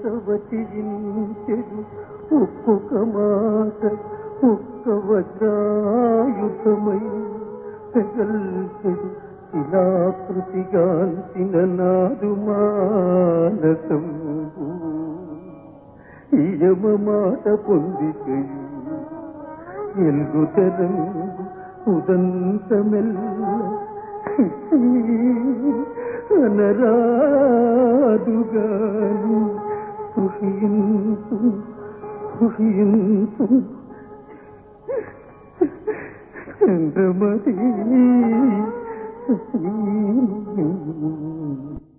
ప్రవచించెడు ఒక్కొక్క మాట ఒక్క వజ్రాయుధమై పెగల్చెడు శిలాకృతిగాంచిన నాదు మానసంబు ఇయమ మాట పొందికయు ఎల్గు తెరంగు ఉదంతమెల్ల అనరాదుగాను కృషింతు కృషింతు చంద్రమతి